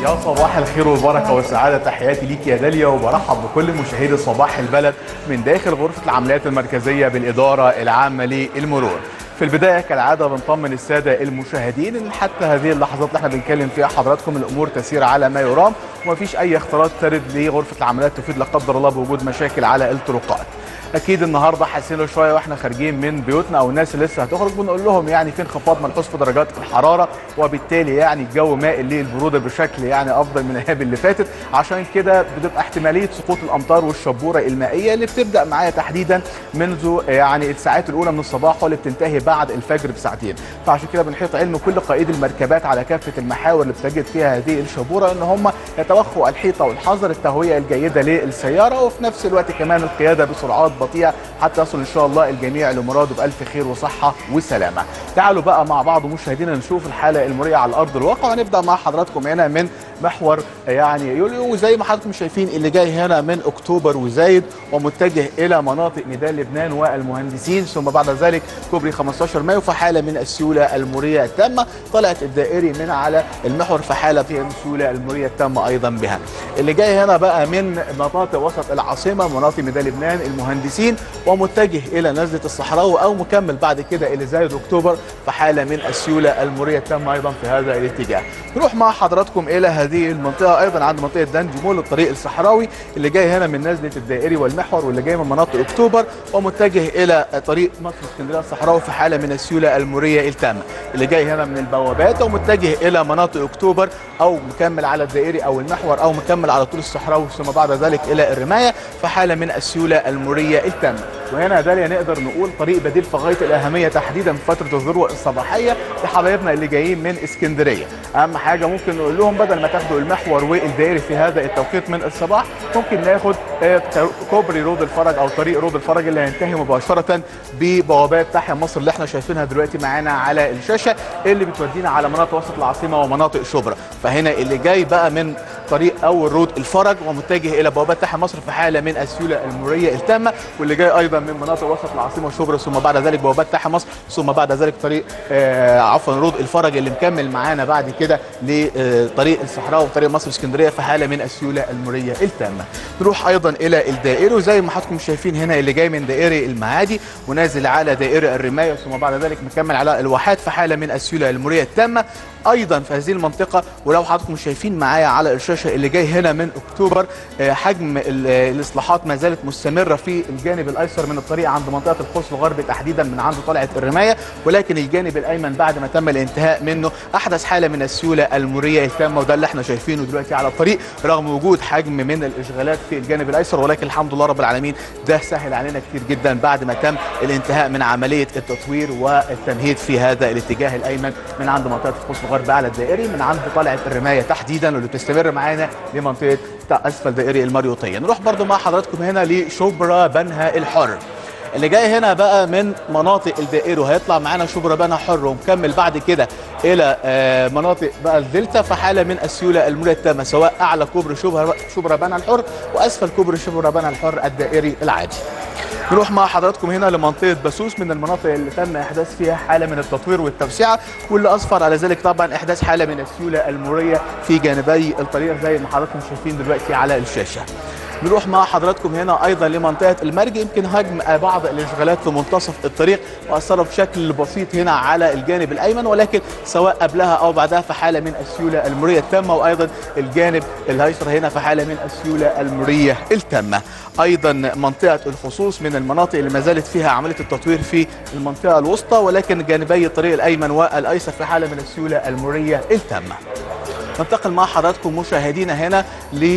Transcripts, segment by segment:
يا صباح الخير والبركه والسعاده تحياتي ليك يا داليا وبرحب بكل مشاهدي صباح البلد من داخل غرفه العمليات المركزيه بالاداره العامه للمرور. في البدايه كالعاده بنطمن الساده المشاهدين ان حتى هذه اللحظات اللي احنا بنتكلم فيها حضراتكم الامور تسير على ما يرام ومفيش اي اختلاط ترد لغرفه العمليات تفيد لا قدر الله بوجود مشاكل على الطرقات. اكيد النهارده حاسين شويه واحنا خارجين من بيوتنا او الناس اللي لسه هتخرج بنقول لهم يعني في انخفاض ملحوظ في درجات الحراره وبالتالي يعني الجو مائل للبروده بشكل يعني افضل من الايام اللي فاتت عشان كده بتبقى احتماليه سقوط الامطار والشبوره المائيه اللي بتبدا معايا تحديدا منذ يعني الساعات الاولى من الصباح واللي بتنتهي بعد الفجر بساعتين فعشان كده بنحيط علم كل قائد المركبات على كافه المحاور اللي بتجد فيها هذه الشبوره ان هم يتوخوا الحيطه والحذر التهويه الجيده للسياره وفي نفس الوقت كمان القياده بسرعات بطيئه حتى يصل ان شاء الله الجميع لمراده بالف خير وصحه وسلامه. تعالوا بقى مع بعض مشاهدينا نشوف الحاله المريه على ارض الواقع ونبدا مع حضراتكم هنا من محور يعني يوليو وزي ما حضراتكم شايفين اللي جاي هنا من اكتوبر وزايد ومتجه الى مناطق ميدان لبنان والمهندسين ثم بعد ذلك كوبري 15 مايو في حاله من السيوله المريه التامه طلعت الدائري من على المحور في حاله فيها السيوله المريه التامه ايضا بها. اللي جاي هنا بقى من مناطق وسط العاصمه مناطق ميدان لبنان المهندسين ومتجه الى نزله الصحراوي او مكمل بعد كده الى زايد اكتوبر في حاله من السيوله المريه التامه ايضا في هذا الاتجاه. نروح مع حضراتكم الى هذه المنطقه ايضا عند منطقه دندي مول الطريق الصحراوي اللي جاي هنا من نزله الدائري والمحور واللي جاي من مناطق اكتوبر ومتجه الى طريق مصر اسكندريه الصحراوي في حاله من السيوله المريه التامه. اللي جاي هنا من البوابات ومتجه الى مناطق اكتوبر او مكمل على الدائري او المحور او مكمل على طول الصحراوي ثم بعد ذلك الى الرمايه في حاله من السيوله المريه التامه. وهنا داليا نقدر نقول طريق بديل في غايه الاهميه تحديدا في فتره الذروه الصباحيه لحبايبنا اللي جايين من اسكندريه. اهم حاجه ممكن نقول لهم بدل ما تاخدوا المحور والدائري في هذا التوقيت من الصباح ممكن ناخد كوبري رود الفرج او طريق رود الفرج اللي هينتهي مباشره ببوابات تحيا مصر اللي احنا شايفينها دلوقتي معانا على الشاشه اللي بتودينا على مناطق وسط العاصمه ومناطق شبرا. فهنا اللي جاي بقى من طريق اول رود الفرج ومتجه الى بوابات تحيا مصر في حاله من السيوله المريه التامه واللي جاي ايضا من مناطق وسط العاصمه وشبرا ثم بعد ذلك بوابات تحيا مصر ثم بعد ذلك طريق آه عفوا رود الفرج اللي مكمل معانا بعد كده لطريق الصحراء وطريق مصر اسكندريه في حاله من السيوله المريه التامه. نروح ايضا الى الدائري وزي ما حضراتكم شايفين هنا اللي جاي من دائري المعادي ونازل على دائري الرمايه ثم بعد ذلك مكمل على الواحات في حاله من السيوله المريه التامه ايضا في هذه المنطقه ولو حضراتكم شايفين معايا على الشاشه اللي جاي هنا من اكتوبر حجم الاصلاحات ما زالت مستمره في الجانب الايسر من الطريق عند منطقه القوس الغربي تحديدا من عند طلعه الرمايه ولكن الجانب الايمن بعد ما تم الانتهاء منه احدث حاله من السيوله المريه التامه وده اللي احنا شايفينه دلوقتي على الطريق رغم وجود حجم من الاشغالات في الجانب الايسر ولكن الحمد لله رب العالمين ده سهل علينا كتير جدا بعد ما تم الانتهاء من عمليه التطوير والتمهيد في هذا الاتجاه الايمن من عند منطقه القوس الغربي على الدائري من عند طلعه الرمايه تحديدا واللي بتستمر معانا لمنطقه اسفل دائري المريوطيه نروح برضو مع حضراتكم هنا لشبرا بنها الحر اللي جاي هنا بقى من مناطق الدائري وهيطلع معانا شبرا بنها حر ومكمل بعد كده الى مناطق بقى الدلتا في حاله من السيوله المريه التامه سواء اعلى كوبري شبرا شبرا بنها الحر واسفل كوبري شبرا بنها الحر الدائري العادي نروح مع حضراتكم هنا لمنطقه بسوس من المناطق اللي تم احداث فيها حاله من التطوير والتوسعه واللي اسفر على ذلك طبعا احداث حاله من السيوله المريه في جانبي الطريق زي ما حضراتكم شايفين دلوقتي على الشاشه. نروح مع حضراتكم هنا ايضا لمنطقه المرج يمكن هجم بعض الاشغالات في منتصف الطريق واثروا بشكل بسيط هنا على الجانب الايمن ولكن سواء قبلها او بعدها في حاله من السيوله المريه التامه وايضا الجانب الايسر هنا في حاله من السيوله المريه التامه. ايضا منطقه الخصوص من المناطق اللي ما زالت فيها عمليه التطوير في المنطقه الوسطى ولكن جانبي الطريق الايمن والايسر في حاله من السيوله المريه التامه. ننتقل مع حضراتكم مشاهدينا هنا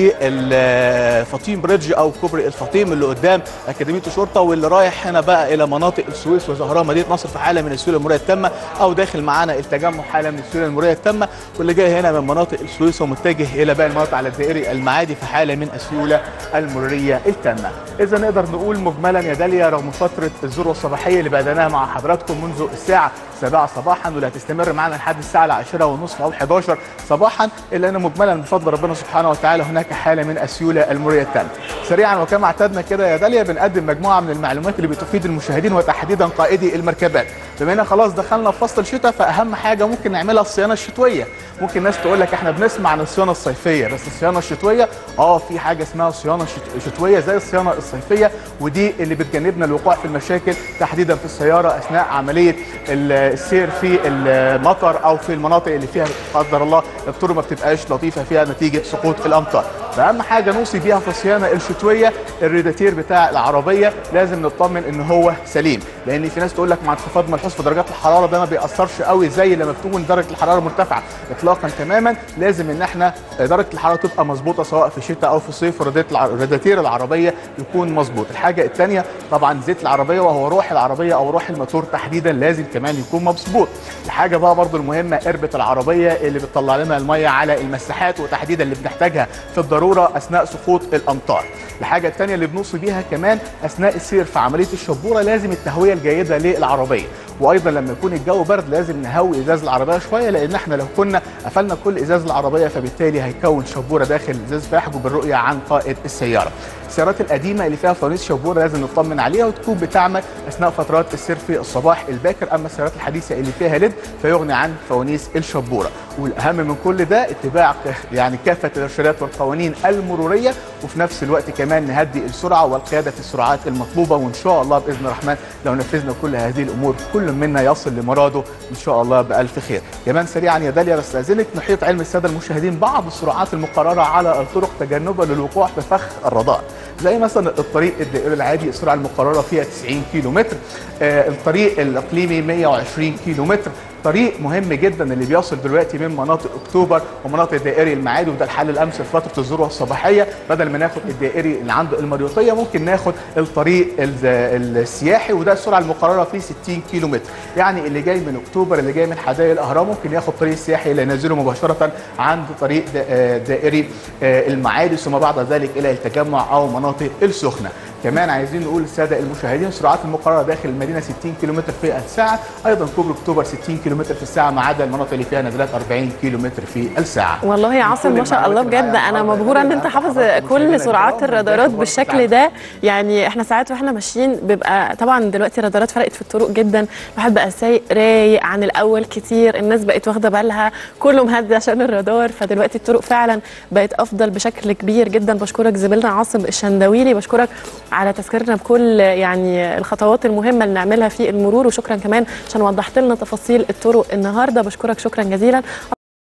للفطيم بريدج او كوبري الفطيم اللي قدام اكاديميه الشرطه واللي رايح هنا بقى الى مناطق السويس وزهراء مدينه نصر في حاله من السيوله المريه التامه او داخل معانا التجمع حاله من السيوله المريه التامه واللي جاي هنا من مناطق السويس ومتجه الى باقي المناطق على الدائري المعادي في حاله من السيوله المريه التامه. اذا نقدر نقول مجملا يا داليا رغم فتره الذروه الصباحيه اللي بدأناها مع حضراتكم منذ الساعه 7 صباحا واللي هتستمر معنا لحد الساعه العاشرة ونصف او 11 صباحا الا ان مجملا بفضل ربنا سبحانه وتعالى هناك حاله من السيوله المريه التامه. سريعا وكما اعتدنا كده يا داليا بنقدم مجموعه من المعلومات اللي بتفيد المشاهدين وتحديدا قائدي المركبات. بما ان خلاص دخلنا في فصل الشتاء فاهم حاجه ممكن نعملها الصيانه الشتويه. ممكن ناس تقول لك احنا بنسمع عن الصيانه الصيفيه بس الصيانه الشتويه اه في حاجه اسمها صيانه شت- شتويه زي الصيانه الصيفيه ودي اللي بتجنبنا الوقوع في المشاكل تحديدا في السياره اثناء عمليه ال- السير في المطر او في المناطق اللي فيها لا قدر الله الطرق ما بتبقاش لطيفه فيها نتيجه سقوط الامطار فاهم حاجه نوصي بيها في الصيانه الشتويه الريداتير بتاع العربيه لازم نطمن ان هو سليم لان في ناس تقول لك مع انخفاض ملحوظ في درجات الحراره ده ما بيأثرش قوي زي لما بتكون درجه الحراره مرتفعه اطلاقا تماما لازم ان احنا درجه الحراره تبقى مظبوطه سواء في الشتاء او في الصيف وريدات الع- الريداتير العربيه يكون مظبوط الحاجه الثانيه طبعا زيت العربيه وهو روح العربيه او روح الموتور تحديدا لازم كمان يكون مظبوط الحاجه بقى برضو المهمه قربه العربيه اللي بتطلع لنا الميه على المساحات وتحديدا اللي بنحتاجها في الضروره اثناء سقوط الامطار الحاجه الثانيه اللي بنوصي بيها كمان اثناء السير في عمليه الشبوره لازم التهويه الجيده للعربيه وايضا لما يكون الجو برد لازم نهوي ازاز العربيه شويه لان احنا لو كنا قفلنا كل ازاز العربيه فبالتالي هيكون شبوره داخل الازاز فيحجب الرؤيه عن قائد السياره السيارات القديمه اللي فيها فوانيس شبوره لازم نطمن عليها وتكون بتعمل اثناء فترات السير في الصباح الباكر اما السيارات الحديثه اللي فيها ليد فيغني عن فوانيس الشبوره والاهم من كل ده اتباع ك- يعني كافه الارشادات والقوانين المروريه وفي نفس الوقت كمان نهدي السرعه والقياده في السرعات المطلوبه وان شاء الله باذن الرحمن لو نفذنا كل هذه الامور كل منا يصل لمراده ان شاء الله بالف خير كمان سريعا يا داليا بستاذنك نحيط علم الساده المشاهدين بعض السرعات المقرره على الطرق تجنبا للوقوع في فخ الرادار زي مثلا الطريق الدائري العادي السرعه المقرره فيها 90 كيلو متر آه الطريق الاقليمي 120 كيلو متر طريق مهم جدا اللي بيصل دلوقتي من مناطق اكتوبر ومناطق دائري المعادي وده الحل الامثل في فتره الذروه الصباحيه بدل ما ناخد الدائري اللي عنده المريوطيه ممكن ناخد الطريق ال- السياحي وده السرعه المقرره فيه 60 كيلو متر يعني اللي جاي من اكتوبر اللي جاي من حدائق الاهرام ممكن ياخد طريق السياحي اللي ينزله مباشره عند طريق دا- آه دائري آه المعادي ثم بعد ذلك الى التجمع او مناطق السخنه كمان عايزين نقول للساده المشاهدين السرعات المقرره داخل المدينه 60 كم في الساعه ايضا كوبري اكتوبر 60 كم في الساعه ما عدا المناطق اللي فيها نزلات 40 كم في الساعه والله يا عاصم ما شاء الله بجد انا مبهوره ان انت حافظ كل سرعات الرادارات بالشكل ده يعني احنا ساعات واحنا ماشيين بيبقى طبعا دلوقتي الرادارات فرقت في الطرق جدا الواحد بقى سايق رايق عن الاول كتير الناس بقت واخده بالها كله مهدي عشان الرادار فدلوقتي الطرق فعلا بقت افضل بشكل كبير جدا بشكرك زميلنا عاصم الشندويلي بشكرك على تذكيرنا بكل يعني الخطوات المهمه اللي نعملها في المرور وشكرا كمان عشان وضحت لنا تفاصيل الطرق النهارده بشكرك شكرا جزيلا